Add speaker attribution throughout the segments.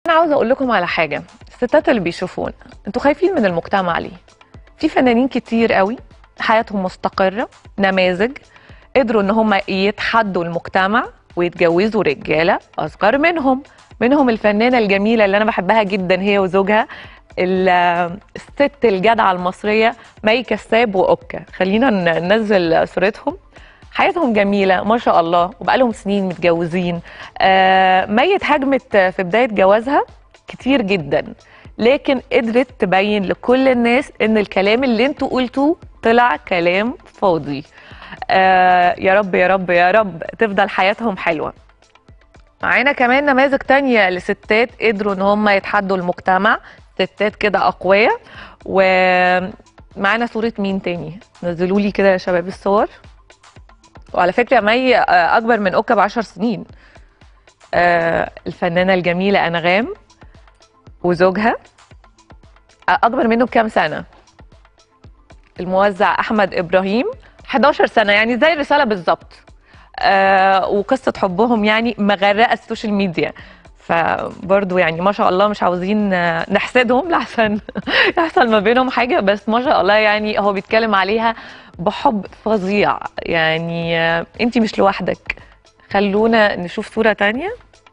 Speaker 1: انا عاوزه اقول لكم على حاجه الستات اللي بيشوفونا انتوا خايفين من المجتمع ليه في فنانين كتير قوي حياتهم مستقره نماذج قدروا ان هم يتحدوا المجتمع ويتجوزوا رجاله اصغر منهم منهم الفنانه الجميله اللي انا بحبها جدا هي وزوجها ال- الست الجدعه المصريه مي كساب واوكا خلينا ن- ننزل صورتهم حياتهم جميله ما شاء الله وبقالهم سنين متجوزين آه مي اتهاجمت في بدايه جوازها كتير جدا لكن قدرت تبين لكل الناس ان الكلام اللي انتوا قلتوه طلع كلام فاضي آه يا رب يا رب يا رب تفضل حياتهم حلوه معانا كمان نماذج تانية لستات قدروا ان هم يتحدوا المجتمع ستات كده اقوياء ومعانا صورة مين تاني نزلوا لي كده يا شباب الصور وعلى فكرة مي آه، اكبر من اوكا بعشر سنين آه، الفنانة الجميلة انغام وزوجها آه، اكبر منه بكام سنة الموزع احمد ابراهيم 11 سنة يعني زي الرسالة بالظبط آه وقصه حبهم يعني مغرقه السوشيال ميديا فبرضه يعني ما شاء الله مش عاوزين آه، نحسدهم لحسن يحصل ما بينهم حاجه بس ما شاء الله يعني هو بيتكلم عليها بحب فظيع يعني آه انت مش لوحدك خلونا نشوف صوره تانية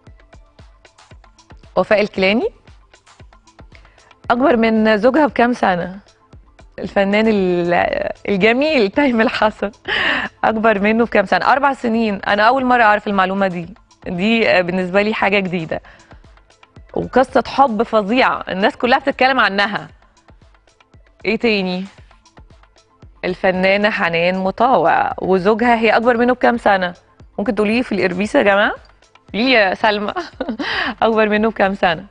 Speaker 1: وفاء الكيلاني اكبر من زوجها بكام سنه الفنان ال- الجميل تيم الحسن اكبر منه بكام سنه اربع سنين انا اول مره اعرف المعلومه دي دي آه، بالنسبه لي حاجه جديده وقصه حب فظيعه الناس كلها بتتكلم عنها ايه تاني الفنانه حنان مطاوع وزوجها هي اكبر منه بكام سنه ممكن تقولي لي في الاربيس يا جماعه ليه يا سلمى اكبر منه بكام سنه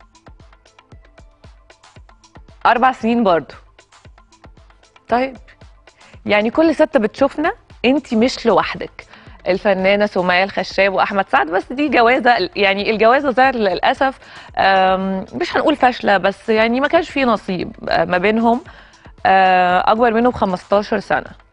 Speaker 1: اربع سنين برضه طيب يعني كل ست بتشوفنا انت مش لوحدك الفنانه سمية الخشاب واحمد سعد بس دي جوازه يعني الجوازه ظهر للاسف آم، مش هنقول فاشله بس يعني ما كانش في نصيب آه، ما بينهم آه، اكبر منه ب 15 سنه